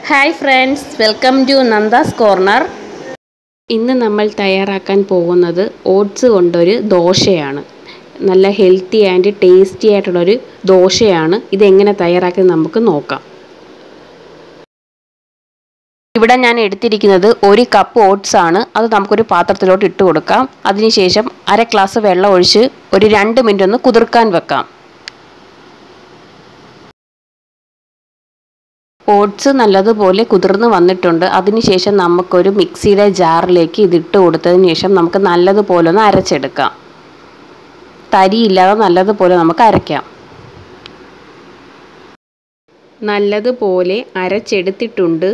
hi friends welcome to Nanda's corner ഇന്ന് നമ്മൾ തയ്യാറാക്കാൻ പോകുന്നത് ഓട്സ് കൊണ്ടൊരു ദോശയാണ് നല്ല ഹെൽത്തി ആൻഡ് ടേസ്റ്റി ആയിട്ടുള്ളൊരു ദോശയാണ് ഇതെങ്ങനെ തയ്യാറാക്കുന്നത് നമുക്ക് നോക്കാം ഇവിടെ ഞാൻ എടുത്തിരിക്കുന്നത് ഒരു കപ്പ് ഓട്സ് ആണ് അത് നമുക്കൊരു പാത്രത്തിലോട്ട് ഇട്ട് കൊടുക്കാം അതിനുശേഷം അര ഗ്ലാസ് വെള്ളം ഒഴിച്ച് ഒരു രണ്ട് മിനിറ്റ് ഒന്ന് കുതിർക്കാൻ വെക്കാം ഓട്സ് നല്ലതുപോലെ കുതിർന്ന് വന്നിട്ടുണ്ട് അതിനുശേഷം നമുക്കൊരു മിക്സിയുടെ ജാറിലേക്ക് ഇതിട്ട് കൊടുത്തതിന് ശേഷം നമുക്ക് നല്ലതുപോലെ ഒന്ന് അരച്ചെടുക്കാം തരിയില്ലാതെ നല്ലതുപോലെ നമുക്ക് അരയ്ക്കാം നല്ലതുപോലെ അരച്ചെടുത്തിട്ടുണ്ട്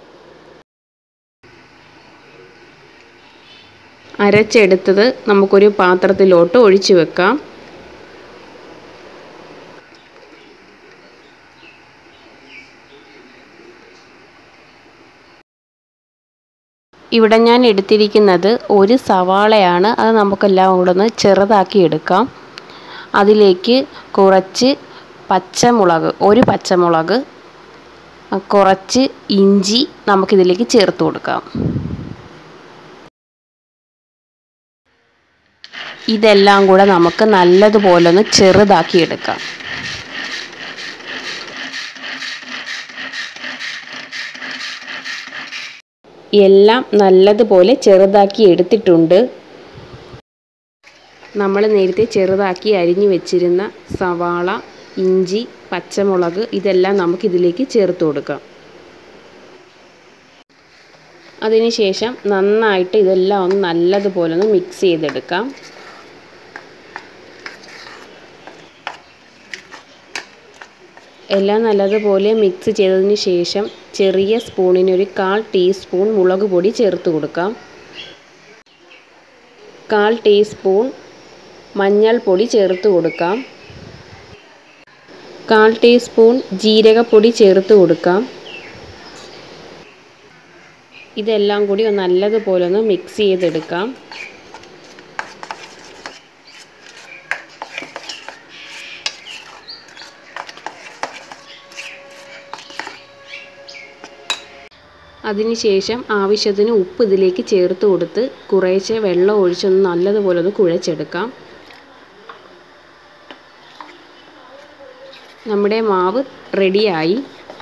അരച്ചെടുത്തത് നമുക്കൊരു പാത്രത്തിലോട്ട് ഒഴിച്ചു വെക്കാം ഇവിടെ ഞാൻ എടുത്തിരിക്കുന്നത് ഒരു സവാളയാണ് അത് നമുക്കെല്ലാം കൂടെ ഒന്ന് ചെറുതാക്കി എടുക്കാം അതിലേക്ക് കുറച്ച് പച്ചമുളക് ഒരു പച്ചമുളക് കുറച്ച് ഇഞ്ചി നമുക്കിതിലേക്ക് ചേർത്ത് കൊടുക്കാം ഇതെല്ലാം കൂടെ നമുക്ക് നല്ലതുപോലെ ഒന്ന് ചെറുതാക്കി എടുക്കാം എല്ലാം നല്ലതുപോലെ ചെറുതാക്കി എടുത്തിട്ടുണ്ട് നമ്മൾ നേരത്തെ ചെറുതാക്കി അരിഞ്ഞു വെച്ചിരുന്ന സവാള ഇഞ്ചി പച്ചമുളക് ഇതെല്ലാം നമുക്കിതിലേക്ക് ചേർത്ത് കൊടുക്കാം അതിനുശേഷം നന്നായിട്ട് ഇതെല്ലാം ഒന്ന് നല്ലതുപോലെ ഒന്ന് മിക്സ് ചെയ്തെടുക്കാം എല്ലാം നല്ലതുപോലെ മിക്സ് ചെയ്തതിന് ശേഷം ചെറിയ സ്പൂണിന് ഒരു കാൽ ടീസ്പൂൺ മുളക് പൊടി ചേർത്ത് കൊടുക്കാം കാൽ ടീസ്പൂൺ മഞ്ഞൾപ്പൊടി ചേർത്ത് കൊടുക്കാം കാൽ ടീസ്പൂൺ ജീരകപ്പൊടി ചേർത്ത് കൊടുക്കാം ഇതെല്ലാം കൂടി ഒന്ന് നല്ലതുപോലെ ഒന്ന് മിക്സ് ചെയ്തെടുക്കാം അതിനുശേഷം ആവശ്യത്തിന് ഉപ്പ് ഇതിലേക്ക് ചേർത്ത് കൊടുത്ത് കുറേശ്ശെ വെള്ളം ഒഴിച്ചൊന്ന് നല്ലതുപോലെ ഒന്ന് കുഴച്ചെടുക്കാം നമ്മുടെ മാവ് റെഡിയായി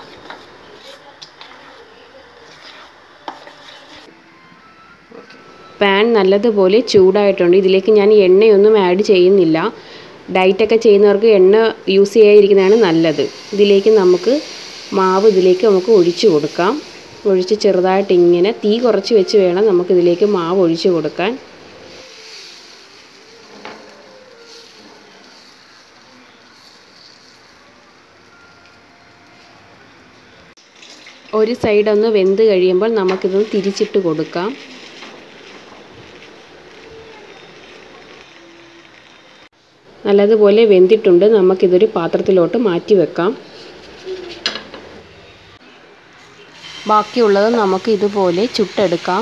പാൻ നല്ലതുപോലെ ചൂടായിട്ടുണ്ട് ഇതിലേക്ക് ഞാൻ എണ്ണയൊന്നും ആഡ് ചെയ്യുന്നില്ല ഡയറ്റൊക്കെ ചെയ്യുന്നവർക്ക് എണ്ണ യൂസ് ചെയ്യാതിരിക്കുന്നതാണ് നല്ലത് ഇതിലേക്ക് നമുക്ക് മാവ് ഇതിലേക്ക് നമുക്ക് ഒഴിച്ചു കൊടുക്കാം ഒഴിച്ച് ചെറുതായിട്ട് ഇങ്ങനെ തീ കുറച്ച് വെച്ച് വേണം നമുക്കിതിലേക്ക് മാവ് ഒഴിച്ച് കൊടുക്കാൻ ഒരു സൈഡ് ഒന്ന് വെന്ത് കഴിയുമ്പോൾ നമുക്കിതൊന്ന് തിരിച്ചിട്ട് കൊടുക്കാം നല്ലതുപോലെ വെന്തിട്ടുണ്ട് നമുക്കിതൊരു പാത്രത്തിലോട്ട് മാറ്റി വെക്കാം ബാക്കിയുള്ളത് നമുക്ക് ഇതുപോലെ ചുട്ടെടുക്കാം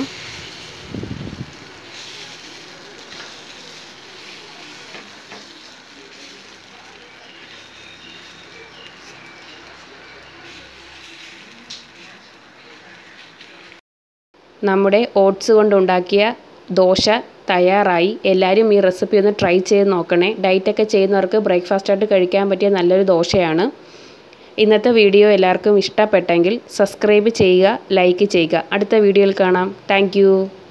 നമ്മുടെ ഓട്സ് കൊണ്ടുണ്ടാക്കിയ ദോശ തയ്യാറായി എല്ലാവരും ഈ റെസിപ്പി ഒന്ന് ട്രൈ ചെയ്ത് നോക്കണേ ഡയറ്റൊക്കെ ചെയ്യുന്നവർക്ക് ബ്രേക്ക്ഫാസ്റ്റായിട്ട് കഴിക്കാൻ പറ്റിയ നല്ലൊരു ദോശയാണ് ഇന്നത്തെ വീഡിയോ എല്ലാവർക്കും ഇഷ്ടപ്പെട്ടെങ്കിൽ സബ്സ്ക്രൈബ് ചെയ്യുക ലൈക്ക് ചെയ്യുക അടുത്ത വീഡിയോയിൽ കാണാം താങ്ക്